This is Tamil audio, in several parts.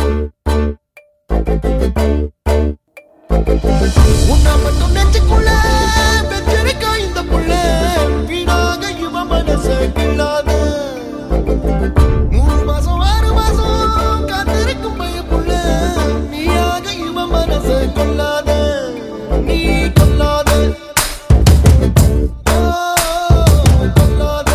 உன்னை மட்டும் நெஞ்சுக்குள்ள வெச்சிருக்கா இந்த புள்ள வீணாக இவ மனச கிள்ளாத மூணு மாசம் ஆறு மாசம் காத்திருக்கும் பயப்புள்ள நீயாக இவ மனச கொல்லாத நீ கொல்லாத ஓ, கொல்லாத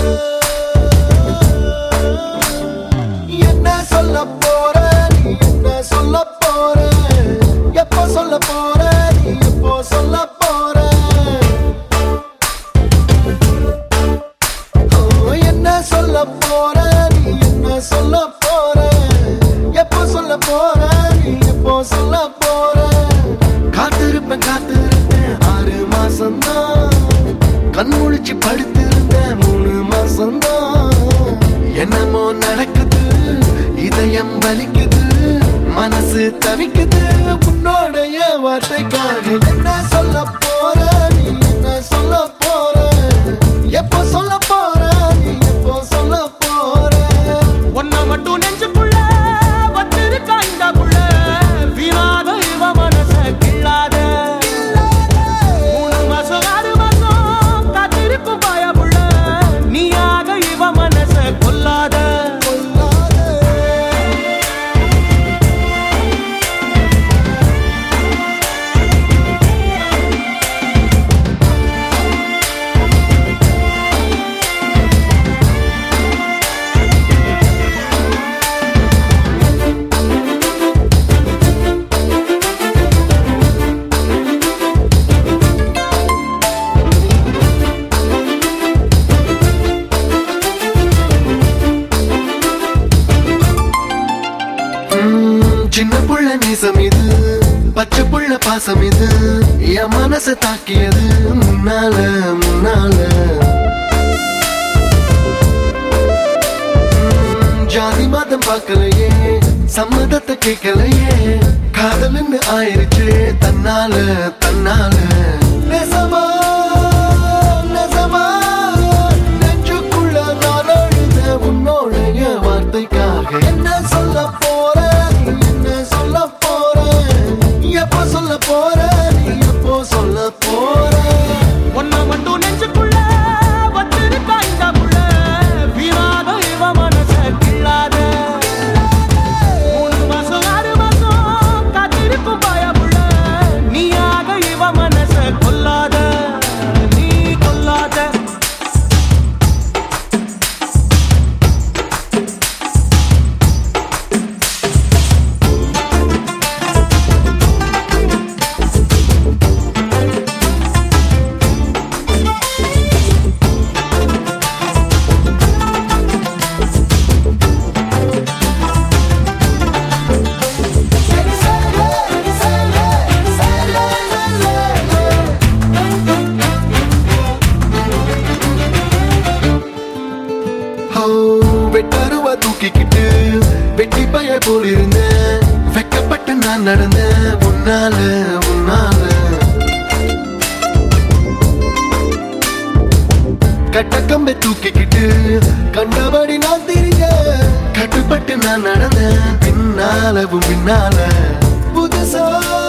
என்ன சொல்ல போற நீ என்ன சொல்ல போற எப்போ சொல்ல போற நீ எப்போ சொல்ல போற ஓ, என்ன சொல்ல போற நீ என்ன சொல்ல போற எப்போ சொல்ல போற நீ எப்போ சொல்ல போற காத்திருப்பேன் காத்திருப்பேன் ஆறு மாசம்தான் கண் முழிச்சு படுத்திருந்தேன் மூணு மாசம்தான் என்னமோ நடக்குது இதயம் வலிக்குது மனசு தவிக்குது உன்னோடைய வார்த்தைக்காக என்ன சொல்ல போற நீ என்ன சொல்ல போற எப்போ சொல்ல போற நீ எப்போ சொல்ல போற ஒன்ன மட்டும் நெஞ்சுக்குள்ள வச்சிருக்கா இந்த புள்ள வீணாக இவ மனச கிள்ளாத மூணு மாசம் ஆறு மாசம் காத்திருக்கும் பாய புள்ள நீயாக இவ மனச கொல்லாத ம், சின்ன புள்ள நேசம் இது பச்சை புள்ள பாசம் இது என் மனச தாக்கியது முன்னால முன்னால ம், ஜாதி மதம் பார்க்கலையே சம்மதத்தை கேட்கலையே காதல்னு ஆயிருச்சு தன்னால தன்னால நெசமா நெசமா நெஞ்சுக்குள்ள நான் அழுத உன்னோடைய வார்த்தைக்காக என்ன சொல்ல போற நீ என்ன சொல்ல போற எப்போ சொல்ல போற நீ எப்போ சொல்ல போற ஒன்ன மட்டும் நெஞ்சுக்குள்ள வச்சிருக்கா இந்த புள்ள வீணாக இவ மனச கிள்ளாத மூணு மாசம் ஆறு மாசம் காத்திருக்கும் பாய புள்ள நீயாக இவ மனச கொல்லாத நீ கொல்லாத ஹோ, வெட்டருவா தூக்கிக்கிட்டு வெட்டி பய போல் இருந்தேன் வெக்கப்பட்டு நான் நடந்தேன் உன்னால உன்னால கட்டக்கம்பை தூக்கிக்கிட்டு கண்டபடி நான் திரிய கட்டுப்பட்டு நான் நடந்தேன் பின்னாலவும் பின்னால புதுசா